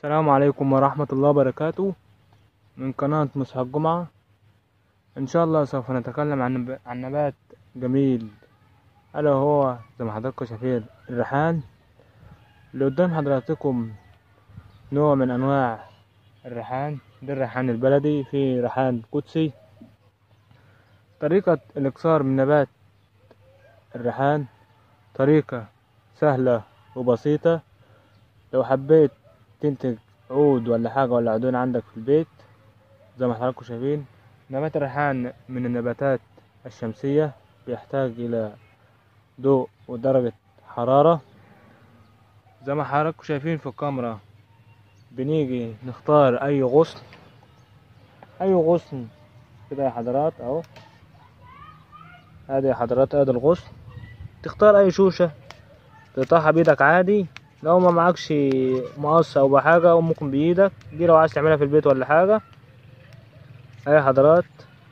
السلام عليكم ورحمة الله وبركاته من قناة مسح الجمعة إن شاء الله سوف نتكلم عن نب- عن نبات جميل ألا هو زي ما حضراتكم شايفين الريحان اللي قدام حضراتكم نوع من أنواع الريحان ده الريحان البلدي في ريحان قدسي طريقة الإكثار من نبات الريحان طريقة سهلة وبسيطة لو حبيت تنتج عود ولا حاجة ولا عودين عندك في البيت زي ما حضراتكم شايفين نبات الريحان من النباتات الشمسية بيحتاج إلى ضوء ودرجة حرارة زي ما حضراتكم شايفين في الكاميرا بنيجي نختار أي غصن أي غصن كده يا حضرات أهو ادي يا حضرات ادي الغصن تختار أي شوشة تقطعها بإيدك عادي لو ما معكش مقص او بحاجة او ممكن بايدك دي لو عايز تعملها في البيت ولا حاجة اهي حضرات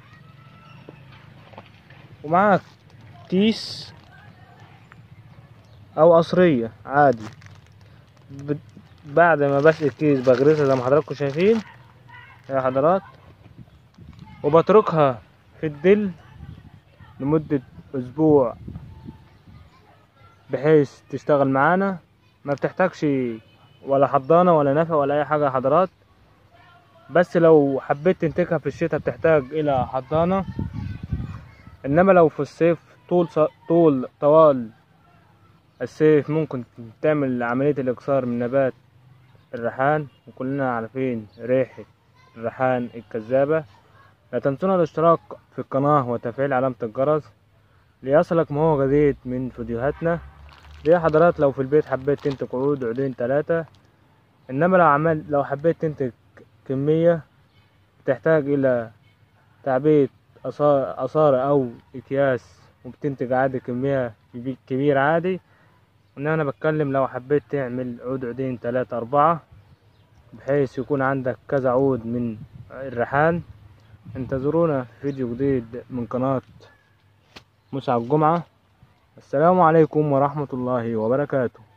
ومعاك كيس او قصرية عادي ب- بعد ما بسقي الكيس بغرزها زي ما حضراتكم شايفين يا حضرات وبتركها في الدل لمدة اسبوع بحيث تشتغل معانا ما بتحتاجش ولا حضانة ولا نفق ولا أي حاجة يا حضرات بس لو حبيت تنتجها في الشتاء بتحتاج إلى حضانة إنما لو في الصيف طول ص... طول طوال الصيف ممكن تعمل عملية الإكسار من نبات الريحان وكلنا عارفين ريحة الريحان الكذابة لا تنسونا الاشتراك في القناة وتفعيل علامة الجرس ليصلك ما هو جديد من فيديوهاتنا دي حضرات لو في البيت حبيت تنتج عود عودين تلاتة انما لو عمل لو حبيت تنتج كمية بتحتاج الى تعبئة أصارة أو أكياس وبتنتج عادي كمية كبي- كبيرة عادي إنما أنا بتكلم لو حبيت تعمل عود عودين تلاتة أربعة بحيث يكون عندك كذا عود من الريحان انتظرونا في فيديو جديد من قناة مسعى الجمعة السلام عليكم ورحمة الله وبركاته